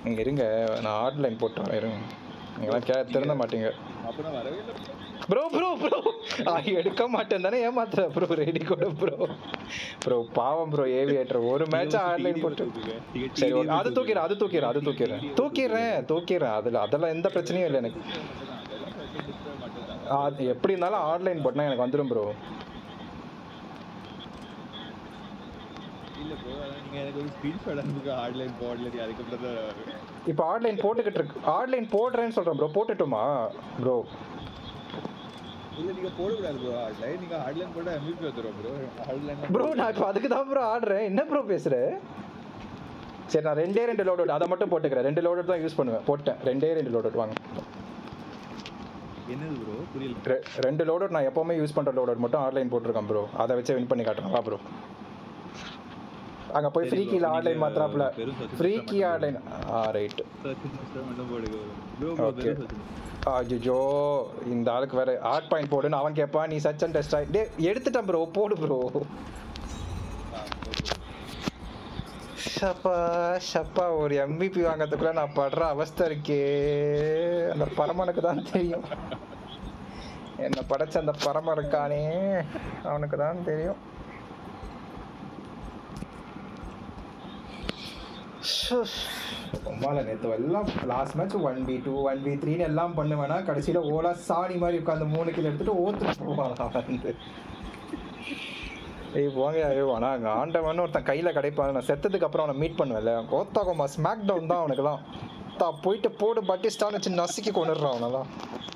நீங்க இருங்க நான் ஆன்லைன் போட்டோம் இருங்க நீங்களாம் கே திருந்த மாட்டீங்க அப்புறம் வரவே இல்லை ப்ரோ ப்ரோ ப்ரோ எடுக்க மாட்டேன் தானே ஏமாத்துற ப்ரோ ரெடி கூட ப்ரோ ப்ரோ பாவம் ப்ரோ ஏவியேட்டர் ஒரு மேட்ச் ஆன்லைன் போட்டு சரி ஓகே அது தூக்கிறேன் அது தூக்கிறேன் அது தூக்கிறேன் தூக்கிறேன் தூக்கிறேன் அதில் அதெல்லாம் எந்த பிரச்சனையும் இல்லை எனக்கு அது எப்படி இருந்தாலும் ஆன்லைன் போட்டா எனக்கு வந்துடும் ப்ரோ இல்ல ப்ரோ அதான் நீங்க எனக்கு ஒரு ஸ்கிரீன்ஷாட் அனுப்புங்க ஆன்லைன் போடல அதுக்கப்புறம் தான் இப்போ ஆன்லைன் போட்டுக்கிட்டு இருக்கு ஆன்லைன் போடுறேன்னு சொல்கிறேன் ப்ரோ போட்டுட்டுமா ப்ரோ இல்ல நீங்க போடக்கூடாது ப்ரோ ஆன்லைன் நீங்க ஆன்லைன் போட்டா எம்விபி வந்துரும் ப்ரோ ஆன்லைன் ப்ரோ நான் இப்போ அதுக்கு தான் ப்ரோ ஆடுறேன் என்ன ப்ரோ பேசுற சரி நான் ரெண்டே ரெண்டு லோட் அதை மட்டும் போட்டுக்கிறேன் ரெண்டு லோட் தான் யூஸ் பண்ணுவேன் போட்டேன் ரெண்டே ரெண்டு லோட் வாங்க என்னது ப்ரோ புரியல ரெ- ரெண்டு லோட் நான் எப்பவுமே யூஸ் பண்ற லோட் மட்டும் ஆன்லைன் போட்டிருக்கேன் ப்ரோ அதை வச்சு வின் பண்ணி காட்டுறேன் வா ப்ரோ அங்க போய் சரி ஃப்ரீ bro, கீல நீங்க ஆன்லைன் மாத்திராப்ல வெறும் subscription ஃப்ரீ கீ மட்டும் ஆன்லைன் ஆ ரைட் சர்ச் மட்டும் போடுங்க ப்ரோ ப்ரோ Okay. வெறும் search. அஜிஜோ இந்த ஆளுக்கு வேற ஆர்ட் பாயிண்ட் போடுன்னு அவன் கேட்பான் நீ சச் அண்ட் டெஸ்ட் டே எடுத்துட்டேன் ப்ரோ போடு ப்ரோ ஷப்பா ஷப்பா ஒரு எம்பிபி வாங்கிறதுக்குள்ள நான் படுற அவஸ்தை இருக்கே அந்த பரமனுக்கு தான் தெரியும் என்னை படைச்ச அந்த பரம இருக்கானே அவனுக்கு தான் தெரியும் ரொம்பால நேற்று எல்லாம் last match one B two one B த்ரீன்னு எல்லாம் பண்ணுவேனா கடைசியில் ஓலா சாணி மாதிரி உட்காந்து மூணு கிலோ எடுத்துட்டு ஓத்துட்டு போவான் அவன் வந்து ஏய் போங்க ஐயோ ஆனால் அங்கே ஆண்டவன் ஒருத்தன் கையில் கிடைப்பான் நான் செத்ததுக்கு அப்புறம் அவனை மீட் பண்ணுவேன்ல கோத்தாகோமா ஸ்மாக் டவுன் தான் அவனுக்குலாம் தா போயிட்டு போடு பட்டிஸ்டான்னு வச்சு நசுக்கி கொண்டுடுறான் அவனெல்லாம்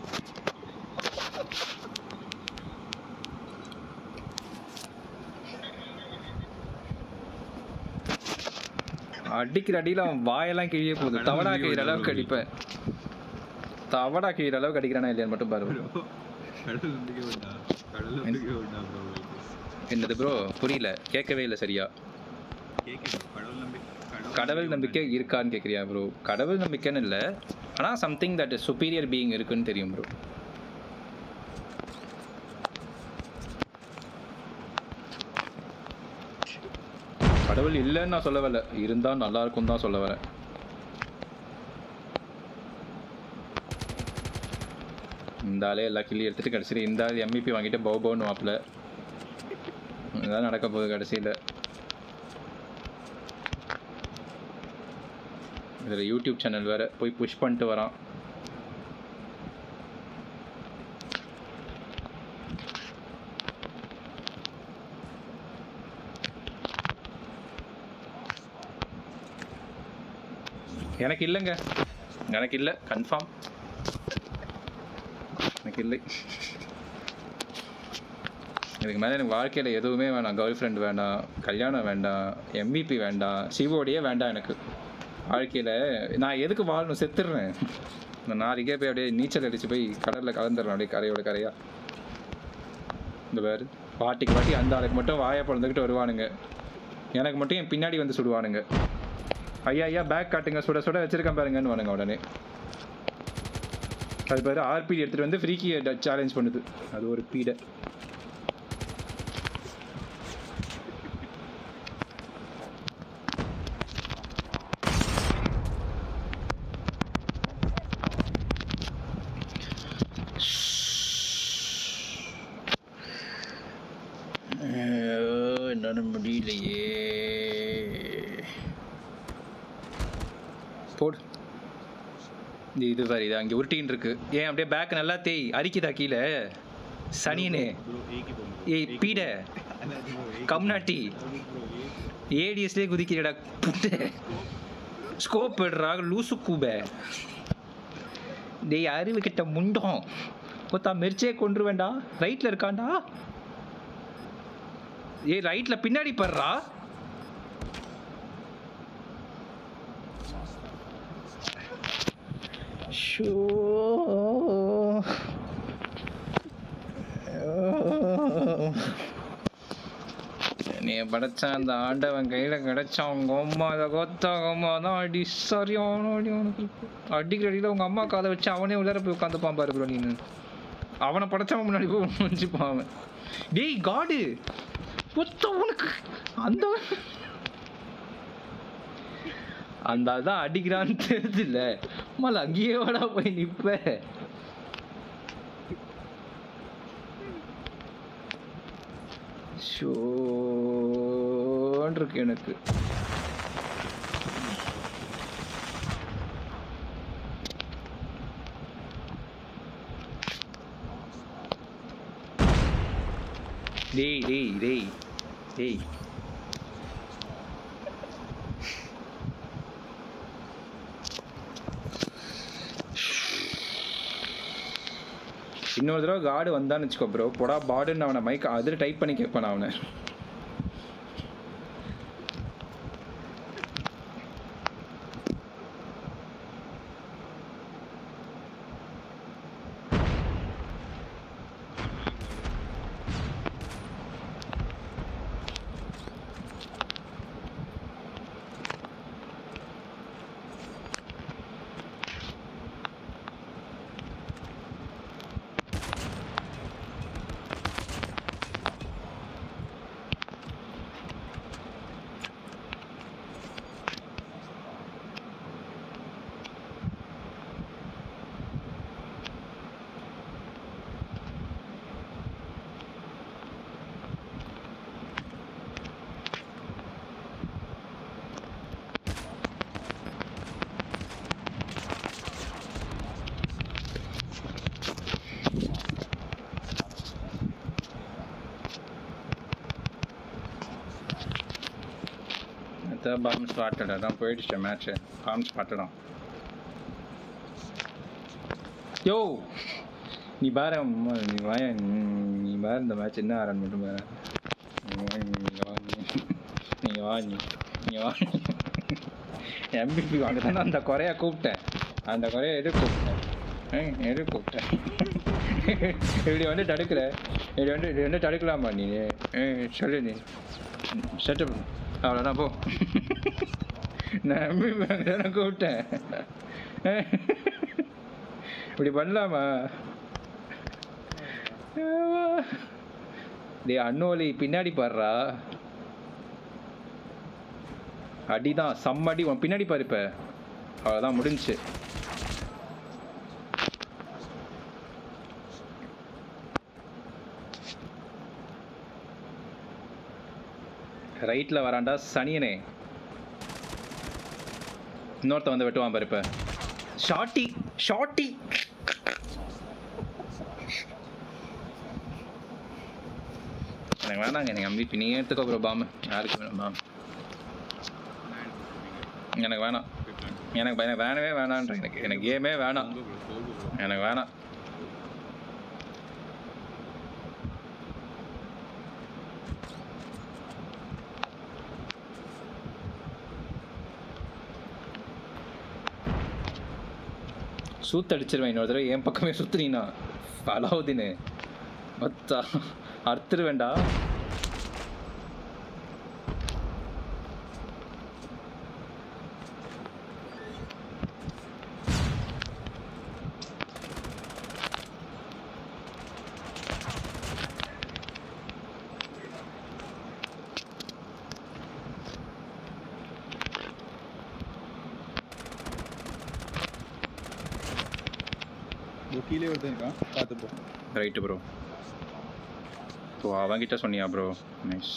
அடிக்கிற அடியில் அவன் வாயெல்லாம் கிழிய போகுது தவடா கிழிற அளவுக்கு அடிப்பேன் தவடா கிழிற அளவுக்கு அடிக்கிறானா இல்லையான்னு மட்டும் பாரு கடல் நம்பிக்கை வேண்டா கடல் நம்பிக்கை வேண்டா ப்ரோ என்னது ப்ரோ புரியல கேட்கவே இல்லை சரியா கேக்குது கடவுள் நம்பிக்கை கடவுள் நம்பிக்கை இருக்கான்னு கேட்குறியா ப்ரோ கடவுள் நம்பிக்கைன்னு இல்லை ஆனால் சம்திங் தட் சுப்பீரியர் பீயிங் இருக்குன்னு தெரியும் ப்ரோ கடவுள் இல்லைன்னு நான் சொல்ல வரல இருந்தால் நல்லா இருக்கும் தான் சொல்ல வரேன் இந்த ஆளே எல்லா கிளியும் எடுத்துட்டு கடைசியில் இந்த ஆள் எம்இபி வாங்கிட்டு பவு பவுன்னு வாப்பில் இதுதான் நடக்க போகுது கடைசியில் இதில் யூடியூப் சேனல் வேற போய் புஷ் பண்ணிட்டு வரான் எனக்கு இல்லைங்க எனக்கு இல்லை கன்ஃபார்ம் எனக்கு இல்லை இதுக்கு மேலே எனக்கு வாழ்க்கையில் எதுவுமே வேணாம் கேர்ள் ஃப்ரெண்ட் வேண்டாம் கல்யாணம் வேண்டாம் எம்விபி வேண்டாம் சிவோடியே வேண்டாம் எனக்கு வாழ்க்கையில் நான் எதுக்கு வாழணும் செத்துடுறேன் நான் நாளைக்கே போய் அப்படியே நீச்சல் அடித்து போய் கடலில் கலந்துடுறேன் அப்படியே கரையோட கரையா இந்த பேர் பாட்டிக்கு பாட்டி அந்த ஆளுக்கு மட்டும் வாயை பிறந்துக்கிட்டு வருவானுங்க எனக்கு மட்டும் என் பின்னாடி வந்து சுடுவானுங்க ஐயா ஐயா பேக் காட்டுங்க சுட சுட வச்சிருக்கேன் பாருங்கன்னு வானுங்க உடனே அது பேர் ஆர்பிடி எடுத்துகிட்டு வந்து ஃப்ரீக்கி சேலஞ்ச் பண்ணுது அது ஒரு பீடை என்னால் முடியலையே போடு இது இது பாரு இது அங்கே உருட்டின்னு இருக்கு ஏன் அப்படியே பேக் நல்லா தேய் அரிக்குதா கீழே சனியனே ப்ரோ ஏகி போங்க ஏய் பீட கம்நாட்டி ஏடிஎஸ்லேயே குதிக்கிறடா புட்டு ஸ்கோப் எடுறா லூசு கூப டேய் அறிவு கிட்ட முண்டம் கொத்தா மெரிச்சே கொண்டு வேண்டா ரைட்ல இருக்காண்டா ஏய் ரைட்ல பின்னாடி படுறா ஷோ நீ படைச்ச அந்த ஆண்டவன் கையில கிடைச்சான் உங்க அம்மா அதை கொத்த அம்மா தான் அடி சரியான அடி அவனுக்கு அடிக்கிற அடியில் உங்க அம்மா காலை வச்சு அவனே உள்ளார போய் உட்காந்துப்பான் பாரு ப்ரோ நீனு அவனை படைச்சவன் முன்னாடி போய் வச்சுப்பான் அவன் டேய் காடு ஒத்த உனக்கு அந்த அந்த அதான் அடிக்கிறான்னு தெரியுது இல்ல மல்ல அங்கேயே வாடா போய் நிப்ப ஷோன் இருக்கு எனக்கு டேய் டேய் டேய் டேய் இன்னொரு தடவை கார்டு வந்தான்னு வச்சுக்கோ ப்ரோ பொடா பாடுன்னு அவனை மைக் அதில் டைப் பண்ணி கேட்பான் அவனை அதான் பாம் ஸ்பாட்டட் அதான் போயிடுச்சு மேட்ச்சு பாம் ஸ்பாட்டடாம் யோ நீ பாரு அம்மா, நீ வாய நீ பாரு இந்த மேட்ச் என்ன ஆரன் மட்டும் பாரு நீ வா, நீ வா, நீ- நீ வா நீ நீ வா எம்பிபி வாங்க தானே அந்த குறையா கூப்பிட்டேன் அந்த குறைய எது கூப்பிட்டேன் ஏய், எது கூப்பிட்டேன் இப்படி வந்து தடுக்கிற இப்படி வந்து இப்படி வந்து தடுக்கலாமா நீ ஏய் சொல்லு நீ செட்டப் அவ்வளோதான் போ நான் எம்பிபி வாங்க தானே கூப்பிட்டேன் இப்படி பண்ணலாமா டேய் அன்னோலி பின்னாடி பாடுறா அடிதான் செம்ம அடி உன் பின்னாடி பாரு இப்ப அவ்வளோதான் முடிஞ்சுச்சு ரைட்ல வரான்டா சனியனே இன்னொருத்த வந்து வெட்டுவான் பாரு இப்ப ஷார்ட்டி ஷார்ட்டி எனக்கு வேணாங்க எனக்கு அம்பி நீ எடுத்துக்கோ ப்ரோ பாம் யாருக்கு வேணும் பாம் எனக்கு வேணாம் எனக்கு எனக்கு வேணவே வேணான்ற எனக்கு எனக்கு கேமே வேணாம் போங்க bro, போங்க bro. எனக்கு வேணாம் சூத்தடிச்சிருவேன் இன்னொரு தடவை என் பக்கமே சுத்துனீனா அலாவுதீனு மத்தா அறுத்துருவேண்டா bro, கீழே ஒருத்தன் இருக்கான் பார்த்து போ ரைட்டு ப்ரோ ஓ அவன்கிட்ட சொன்னியா ப்ரோ நைஸ்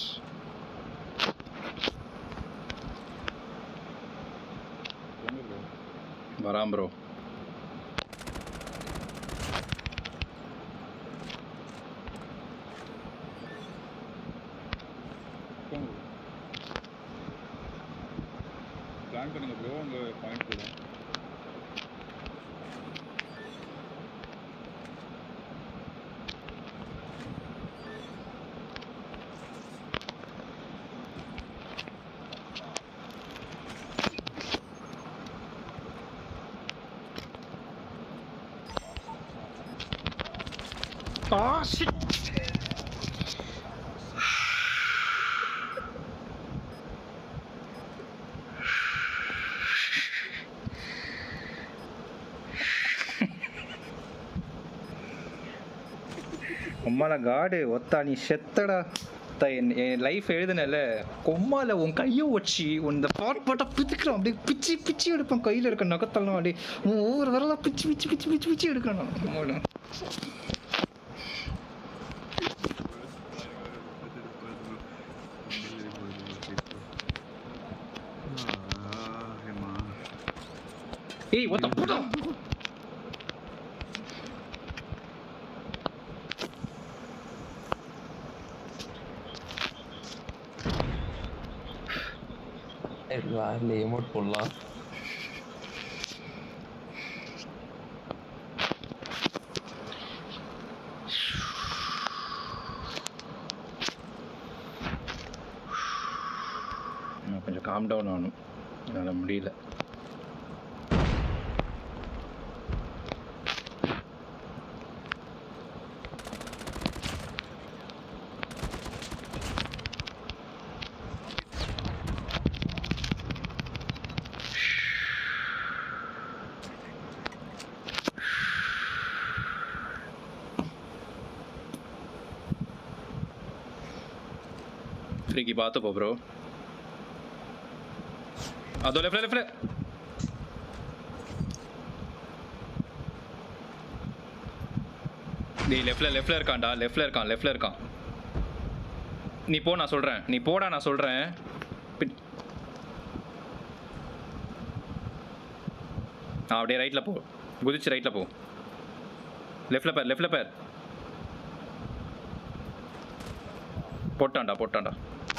போங்க bro. வரான் ப்ரோ போங்க bro. பிளான் பண்ணுங்க ப்ரோ உங்க பாயிண்ட் போடும் Ah, shit! அம்மால காடு ஒத்தா நீ செத்தடா அதான் என் என் லைஃப் எழுதுனல கொம்மால உன் கையை வச்சு உன் இந்த பாட் பாட்டா பிச்சுக்கிறோம் அப்படியே பிச்சு பிச்சு எடுப்பேன் கையில் இருக்க நகத்தெல்லாம் அப்படியே உன் ஒவ்வொரு விரலா பிச்சு பிச்சு பிச்சு பிச்சு பிச்சு எடுக்கணும் ஆமாடா. ஏய் ஒத்த புடா இல்லை எமோட் போடலாம் நான் கொஞ்சம் காம் டவுன் ஆகணும் என்னால் முடியல ஃப்ரீக்கு பார்த்து போ ப்ரோ அதோ லெஃப்ட்ல லெஃப்ட்ல டேய் லெஃப்ட்ல லெஃப்ட்ல இருக்கான்டா லெஃப்ட்ல இருக்கான் லெஃப்ட்ல இருக்கான் நீ போ நான் சொல்றேன் நீ போடா நான் சொல்றேன் பின்- ஆ அப்படியே ரைட்ல போ குதிச்சு ரைட்ல போ லெஃப்ட்ல பேர் லெஃப்ட்ல பேர் போட்டான்டா போட்டான்டா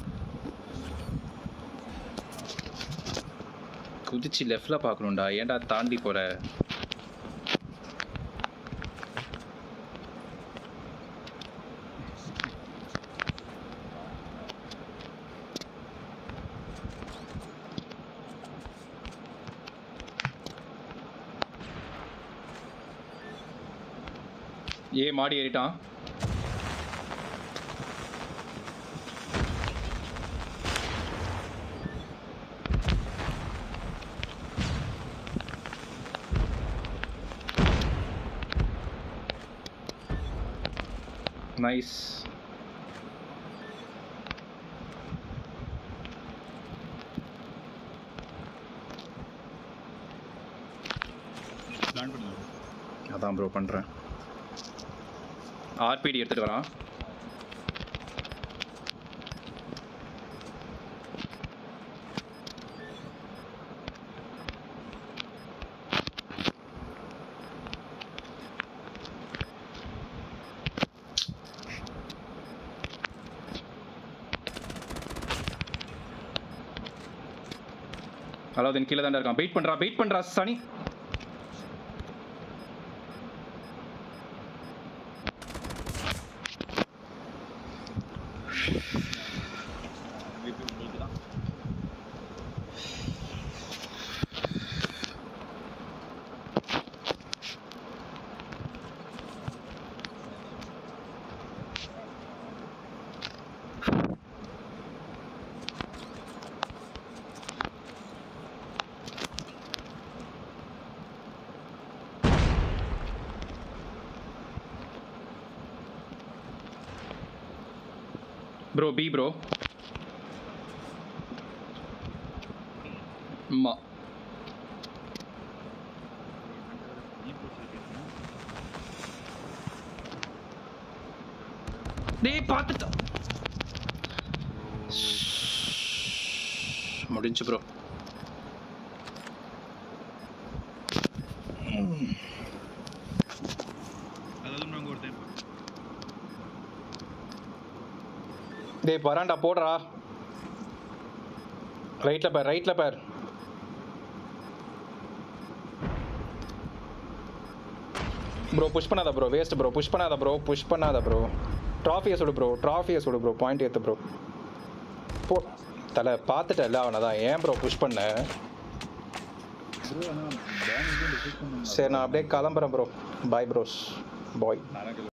குதிச்சு லெஃப்ட்ல பார்க்கணும்டா ஏன்டா தாண்டி போற ஏ மாடி ஏறிட்டான் நைஸ் பிளான் பண்ணுங்க அதான் ப்ரோ பண்ணுறேன் ஆர்பிடி எடுத்துகிட்டு வரான் அலாவுதீன் கீழே தாண்டா இருக்கான் வெயிட் பண்ணுறா வெயிட் பண்ணுறா சனி MVP உங்களுக்கு தான் ப்ரோ பி ப்ரோ அம்மா டேய் பார்த்துட்டான் முடிஞ்சு ப்ரோ அதாவது நாங்கள் ஒரு டைம் டேய் வரான்டா போடுறா ரைட்ல பார் ரைட்ல பார் ப்ரோ புஷ் பண்ணாத ப்ரோ வேஸ்ட் ப்ரோ புஷ் பண்ணாத ப்ரோ புஷ் பண்ணாத ப்ரோ ட்ராஃபியை சுடு ப்ரோ ட்ராஃபியை சுடு ப்ரோ பாயிண்ட் ஏற்று ப்ரோ போ தலை பார்த்துட்டல அவனை தான் ஏன் ப்ரோ புஷ் பண்ண ப்ரோ ஆனால் பேன் வந்து டிசைட் பண்ணுங்க சரி நான் அப்படியே கிளம்புறேன் ப்ரோ பாய் ப்ரோஸ் பாய் எனக்கு